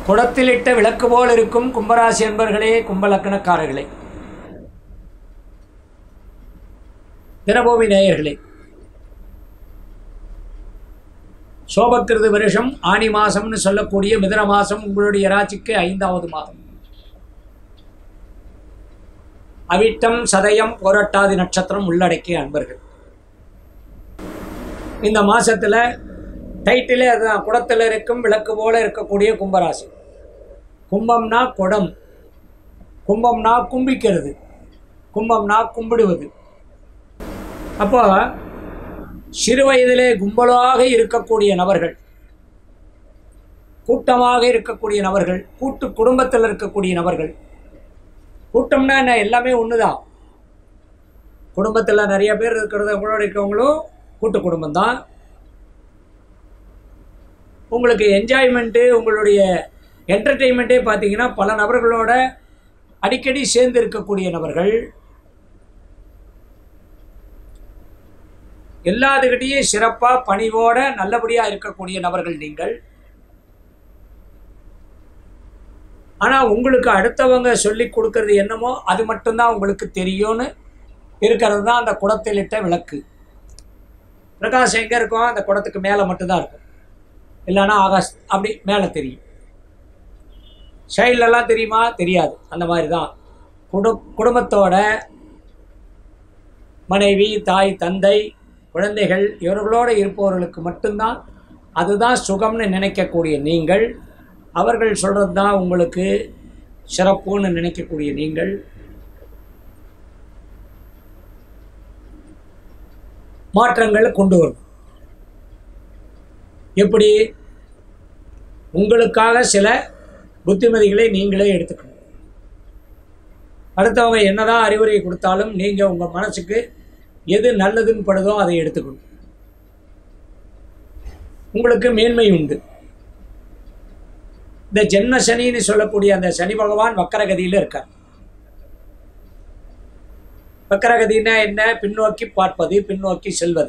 குடத்திலிட்ட விளக்கு போல் இருக்கும் கும்பராசி என்பர்களே கும்பலக்கணக்காரர்களே தினபூமி நேயர்களே சோபக்கிருது வருஷம் ஆனி மாசம்னு சொல்லக்கூடிய மிதன மாசம் உங்களுடைய ராசிக்கு ஐந்தாவது மாதம் அவிட்டம் சதயம் போராட்டாதி நட்சத்திரம் உள்ளடக்கிய அன்பர்கள் இந்த மாசத்துல டைட்டிலே அதுதான் குடத்தில் இருக்கும் விளக்கு போல இருக்கக்கூடிய கும்பராசி கும்பம்னா குடம் கும்பம்னா கும்பிக்கிறது கும்பம்னா கும்பிடுவது அப்போ சிறு வயதிலே கும்பலாக இருக்கக்கூடிய நபர்கள் கூட்டமாக இருக்கக்கூடிய நபர்கள் கூட்டு குடும்பத்தில் இருக்கக்கூடிய நபர்கள் கூட்டம்னா என்ன எல்லாமே ஒன்று தான் குடும்பத்தில் நிறைய பேர் இருக்கிறத உங்களோட இருக்கவங்களும் கூட்டு குடும்பம் தான் உங்களுக்கு என்ஜாய்மெண்ட்டு உங்களுடைய என்டர்டெயின்மெண்ட்டே பார்த்தீங்கன்னா பல நபர்களோட அடிக்கடி சேர்ந்து இருக்கக்கூடிய நபர்கள் எல்லாத்துக்கிட்டேயும் சிறப்பாக பணிவோட நல்லபடியாக இருக்கக்கூடிய நபர்கள் நீங்கள் ஆனால் உங்களுக்கு அடுத்தவங்க சொல்லி கொடுக்கறது என்னமோ அது மட்டும்தான் உங்களுக்கு தெரியும்னு இருக்கிறது தான் அந்த குடத்தில் இட்ட விளக்கு பிரகாசம் எங்கே இருக்கும் அந்த குடத்துக்கு மேலே மட்டும்தான் இருக்கும் இல்லைன்னா ஆகாஷ் அப்படி மேலே தெரியும் சைட்லலாம் தெரியுமா தெரியாது அந்த மாதிரி தான் குடு குடும்பத்தோட மனைவி தாய் தந்தை குழந்தைகள் இவர்களோடு இருப்பவர்களுக்கு மட்டும்தான் அதுதான் சுகம்னு நினைக்கக்கூடிய நீங்கள் அவர்கள் சொல்கிறது தான் உங்களுக்கு சிறப்புன்னு நினைக்கக்கூடிய நீங்கள் மாற்றங்களை கொண்டு வரும் எப்படி உங்களுக்காக சில புத்திமதிகளை நீங்களே எடுத்துக்கணும் அடுத்தவங்க என்னதான் அறிவுரை கொடுத்தாலும் நீங்கள் உங்கள் மனசுக்கு எது நல்லதுன்னு படுதோ அதை எடுத்துக்கணும் உங்களுக்கு மேன்மை உண்டு இந்த ஜென்ம சனின்னு சொல்லக்கூடிய அந்த சனி பகவான் வக்கரகதியில் இருக்கார் வக்கரகதினா என்ன பின்னோக்கி பார்ப்பது பின்னோக்கி செல்வது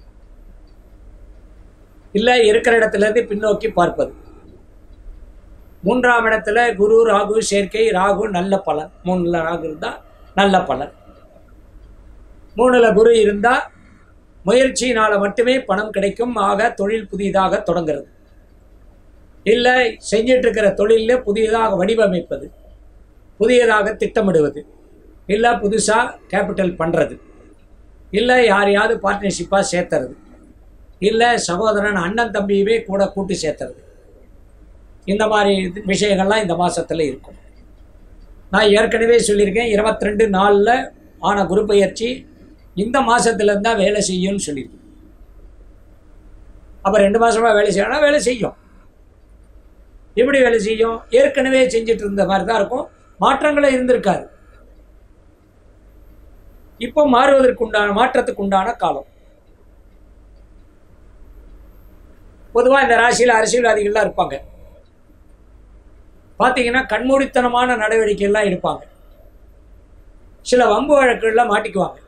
இல்லை இருக்கிற இடத்துலேருந்து பின்னோக்கி பார்ப்பது மூன்றாம் இடத்துல குரு ராகு சேர்க்கை ராகு நல்ல பலன் மூணுல ராகு இருந்தால் நல்ல பலன் மூணில் குரு இருந்தால் முயற்சியினால் மட்டுமே பணம் கிடைக்கும் ஆக தொழில் புதிதாக தொடங்குறது இல்லை செஞ்சிட்டு இருக்கிற தொழிலில் புதியதாக வடிவமைப்பது புதியதாக திட்டமிடுவது இல்லை புதுசாக கேபிட்டல் பண்ணுறது இல்லை யாரையாவது பார்ட்னர்ஷிப்பாக சேர்த்துறது இல்லை சகோதரன் அண்ணன் தம்பியவே கூட கூட்டு சேர்த்துறது இந்த மாதிரி இது- விஷயங்கள்லாம் இந்த மாதத்தில் இருக்கும் நான் ஏற்கனவே சொல்லியிருக்கேன் 22 ரெண்டு நாளில் ஆன குரு பயிற்சி இந்த மாதத்துல இருந்தா வேலை செய்யும்னு சொல்லியிருக்கேன் அப்போ ரெண்டு மாதமாக வேலை செய்யணும்னா வேலை செய்யும் எப்படி வேலை செய்யும் ஏற்கனவே செஞ்சுட்டு இருந்த மாதிரி தான் இருக்கும் மாற்றங்களே இருந்திருக்காது இப்போ மாறுவதற்கு உண்டான மாற்றத்துக்கு உண்டான காலம் பொதுவாக இந்த ராசியில் அரசியல்வாதிகள்லாம் இருப்பாங்க பார்த்தீங்கன்னா கண்மூடித்தனமான நடவடிக்கையெல்லாம் எடுப்பாங்க சில வம்பு வழக்குகளில் மாட்டிக்குவாங்க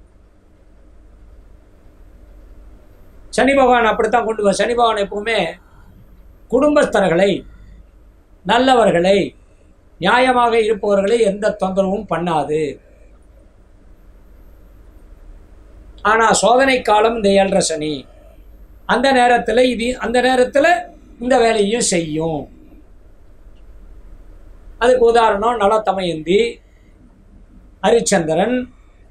சனி பகவான் அப்படித்தான் கொண்டு வா சனி பகவான் எப்பவுமே குடும்பஸ்தர்களை நல்லவர்களை நியாயமாக இருப்பவர்களை எந்த தொந்தரவும் பண்ணாது ஆனால் சோதனை காலம் இந்த ஏழரை சனி அந்த நேரத்தில் இது அந்த நேரத்தில் இந்த வேலையும் செய்யும் அதுக்கு உதாரணம் நலத்தமயந்தி ஹரிச்சந்திரன்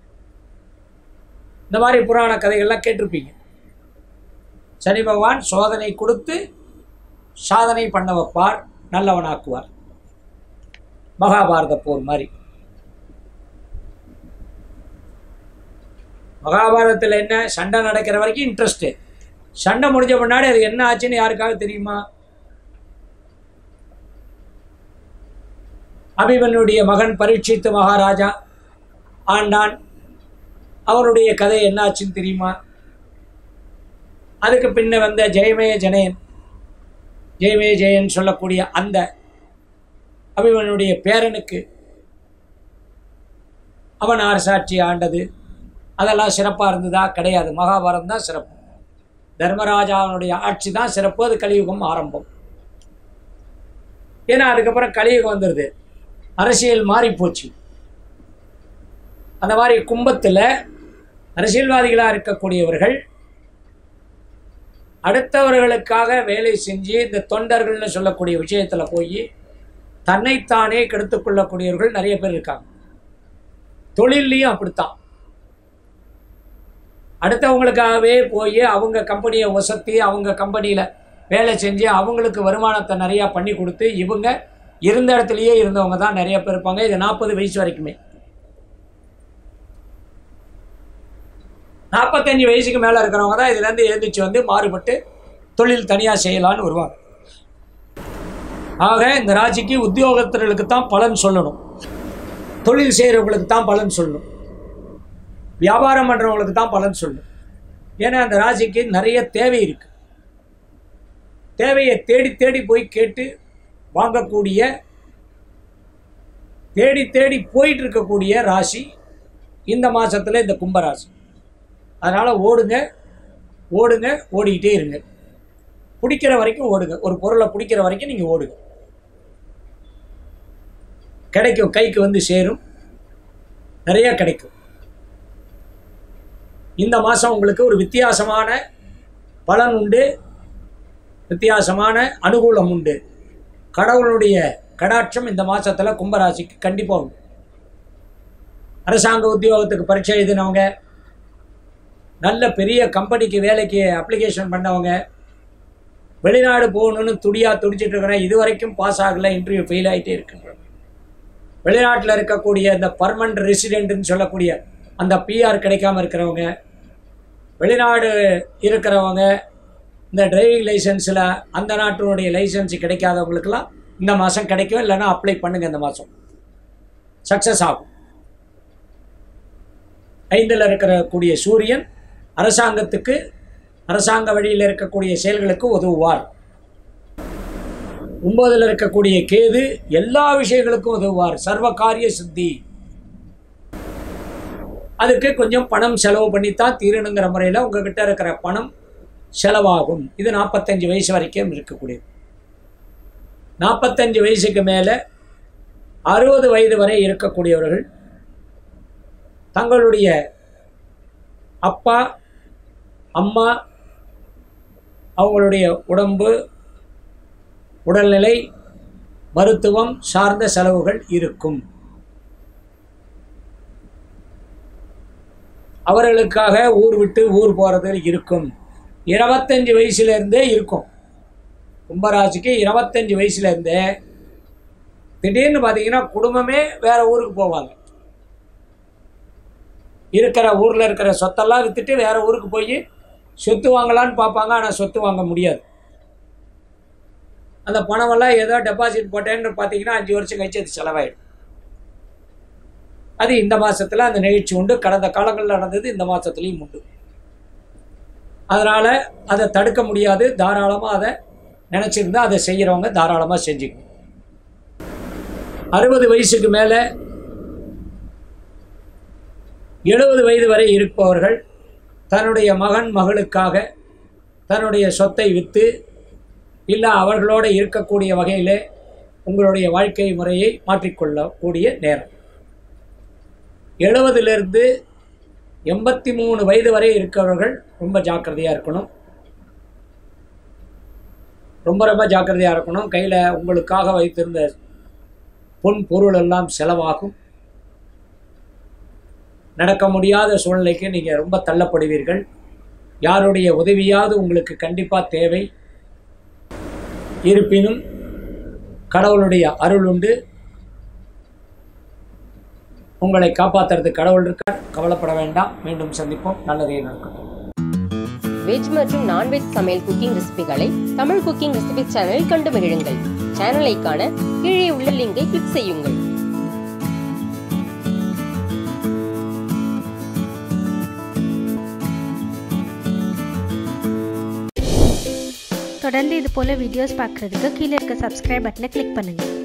இந்த மாதிரி புராண கதைகள்லாம் கேட்டிருப்பீங்க சனி பகவான் சோதனை கொடுத்து சாதனை பண்ண வைப்பார் நல்லவனாக்குவார் மகாபாரத போர் மாதிரி மகாபாரதத்தில் என்ன சண்டை நடக்கிற வரைக்கும் இன்ட்ரெஸ்ட்டு சண்டை முடிஞ்ச முன்னாடி அது என்ன ஆச்சுன்னு யாருக்காவது தெரியுமா அபிமன்யுடைய மகன் பரீட்சித்து மகாராஜா ஆண்டான் அவருடைய கதை என்னாச்சுன்னு தெரியுமா அதுக்கு பின்ன வந்த ஜெயமய ஜனயன் ஜெயமய ஜெயன் சொல்லக்கூடிய அந்த அபிமன்யுடைய பேரனுக்கு அவன் அரசாட்சி ஆண்டது அதெல்லாம் சிறப்பாக இருந்ததா கிடையாது மகாபாரதம் தான் சிறப்பு தர்மராஜாவினுடைய ஆட்சி தான் சிறப்பு அது கலியுகம் ஆரம்பம் ஏன்னா அதுக்கப்புறம் கலியுகம் வந்துடுது அரசியல் மாறி போச்சு அந்த மாதிரி கும்பத்தில் அரசியல்வாதிகளாக இருக்கக்கூடியவர்கள் அடுத்தவர்களுக்காக வேலை செஞ்சு இந்த தொண்டர்கள்னு சொல்லக்கூடிய விஷயத்தில் போய் தன்னைத்தானே கெடுத்துக் கொள்ளக்கூடியவர்கள் நிறைய பேர் இருக்காங்க தொழில்லையும் அப்படித்தான் அடுத்தவங்களுக்காகவே போய் அவங்க கம்பெனியை ஒசத்தி அவங்க கம்பெனியில் வேலை செஞ்சு அவங்களுக்கு வருமானத்தை நிறையா பண்ணி கொடுத்து இவங்க இருந்த இடத்துலையே இருந்தவங்க தான் நிறைய பேர் இருப்பாங்க இது நாற்பது வயசு வரைக்குமே நாற்பத்தஞ்சு வயசுக்கு மேலே இருக்கிறவங்க தான் இதுலேருந்து எழுந்திரிச்சு வந்து மாறுபட்டு தொழில் தனியாக செய்யலான்னு வருவாங்க ஆக இந்த ராசிக்கு உத்தியோகத்தர்களுக்கு தான் பலன் சொல்லணும் தொழில் செய்கிறவங்களுக்கு தான் பலன் சொல்லணும் வியாபாரம் பண்ணுறவங்களுக்கு தான் பலன் சொல்லணும் ஏன்னா அந்த ராசிக்கு நிறைய தேவை இருக்குது தேவையை தேடி தேடி போய் கேட்டு வாங்கக்கூடிய தேடி தேடி போயிட்டு இருக்கக்கூடிய ராசி இந்த மாதத்தில் இந்த கும்பராசி அதனால் ஓடுங்க ஓடுங்க ஓடிக்கிட்டே இருங்க பிடிக்கிற வரைக்கும் ஓடுங்க ஒரு பொருளை பிடிக்கிற வரைக்கும் நீங்கள் ஓடுங்க கிடைக்கும் கைக்கு வந்து சேரும் நிறைய கிடைக்கும் இந்த மாதம் உங்களுக்கு ஒரு வித்தியாசமான பலன் உண்டு வித்தியாசமான அனுகூலம் உண்டு கடவுளுடைய கடாட்சம் இந்த மாதத்தில் கும்பராசிக்கு கண்டிப்பாக உண்டு அரசாங்க உத்தியோகத்துக்கு பரீட்சை எழுதினவங்க நல்ல பெரிய கம்பெனிக்கு வேலைக்கு அப்ளிகேஷன் பண்ணவங்க வெளிநாடு போகணுன்னு துடியாக துடிச்சிட்டு இருக்கிறேன் இது வரைக்கும் பாஸ் ஆகலை இன்டர்வியூ ஃபெயில் ஆகிட்டே இருக்குன்ற வெளிநாட்டில் இருக்கக்கூடிய இந்த பர்மனண்ட் ரெசிடென்ட்னு சொல்லக்கூடிய அந்த பிஆர் கிடைக்காம இருக்கிறவங்க வெளிநாடு இருக்கிறவங்க இந்த டிரைவிங் லைசன்ஸில் அந்த நாட்டினுடைய லைசன்ஸ் கிடைக்காதவங்களுக்கெல்லாம் இந்த மாதம் கிடைக்கும் இல்லைன்னா அப்ளை பண்ணுங்கள் இந்த மாதம் சக்ஸஸ் ஆகும் ஐந்தில் இருக்கிற கூடிய சூரியன் அரசாங்கத்துக்கு அரசாங்க வழியில் இருக்கக்கூடிய செயல்களுக்கு உதவுவார் ஒன்பதில் இருக்கக்கூடிய கேது எல்லா விஷயங்களுக்கும் உதவுவார் சர்வ காரிய சித்தி அதுக்கு கொஞ்சம் பணம் செலவு பண்ணித்தான் தீரணுங்கிற முறையில் உங்ககிட்ட இருக்கிற பணம் செலவாகும் இது நாற்பத்தஞ்சு வயசு வரைக்கும் இருக்கக்கூடியது நாற்பத்தஞ்சு வயசுக்கு மேலே அறுபது வயது வரை இருக்கக்கூடியவர்கள் தங்களுடைய அப்பா அம்மா அவங்களுடைய உடம்பு உடல்நிலை மருத்துவம் சார்ந்த செலவுகள் இருக்கும் அவர்களுக்காக ஊர் விட்டு ஊர் போகிறது இருக்கும் இருபத்தஞ்சி வயசுலேருந்தே இருக்கும் கும்பராசிக்கு இருபத்தஞ்சி வயசுலேருந்தே திடீர்னு பார்த்தீங்கன்னா குடும்பமே வேற ஊருக்கு போவாங்க இருக்கிற ஊரில் இருக்கிற சொத்தெல்லாம் விற்றுட்டு வேற ஊருக்கு போய் சொத்து வாங்கலான்னு பார்ப்பாங்க ஆனால் சொத்து வாங்க முடியாது அந்த பணமெல்லாம் ஏதோ டெபாசிட் போட்டேன்னு பார்த்தீங்கன்னா அஞ்சு வருஷம் கழிச்சு அது செலவாயிடும் அது இந்த மாதத்தில் அந்த நிகழ்ச்சி உண்டு கடந்த காலங்களில் நடந்தது இந்த மாதத்துலேயும் உண்டு அதனால் அதை தடுக்க முடியாது தாராளமாக அதை நினச்சிருந்தா அதை செய்கிறவங்க தாராளமாக செஞ்சுக்கணும் அறுபது வயசுக்கு மேலே எழுபது வயது வரை இருப்பவர்கள் தன்னுடைய மகன் மகளுக்காக தன்னுடைய சொத்தை விற்று இல்லை அவர்களோடு இருக்கக்கூடிய வகையில் உங்களுடைய வாழ்க்கை முறையை மாற்றிக்கொள்ளக்கூடிய நேரம் எழுபதிலிருந்து எண்பத்தி மூணு வயது வரை இருக்கிறவர்கள் ரொம்ப ஜாக்கிரதையாக இருக்கணும் ரொம்ப ரொம்ப ஜாக்கிரதையாக இருக்கணும் கையில் உங்களுக்காக வைத்திருந்த பொன் பொருள் எல்லாம் செலவாகும் நடக்க முடியாத சூழ்நிலைக்கு நீங்கள் ரொம்ப தள்ளப்படுவீர்கள் யாருடைய உதவியாவது உங்களுக்கு கண்டிப்பாக தேவை இருப்பினும் கடவுளுடைய அருள் உண்டு உங்களை காப்பாற்றுறதுக்கு கடவுள் இருக்கார் கவலைப்பட வேண்டாம் மீண்டும் சந்திப்போம் நல்லதே நடக்கட்டும் வெஜ் மற்றும் நான்வெஜ் சமையல் குக்கிங் ரெசிபிகளை தமிழ் குக்கிங் ரெசிபி சேனலில் கண்டு மகிழுங்கள் சேனலை காண கீழே உள்ள லிங்கை கிளிக் செய்யுங்கள் தொடர்ந்து இது போல் வீடியோஸ் பார்க்குறதுக்கு கீழே இருக்க சப்ஸ்கிரைப் பட்டனை கிளிக் பண்ணுங்கள்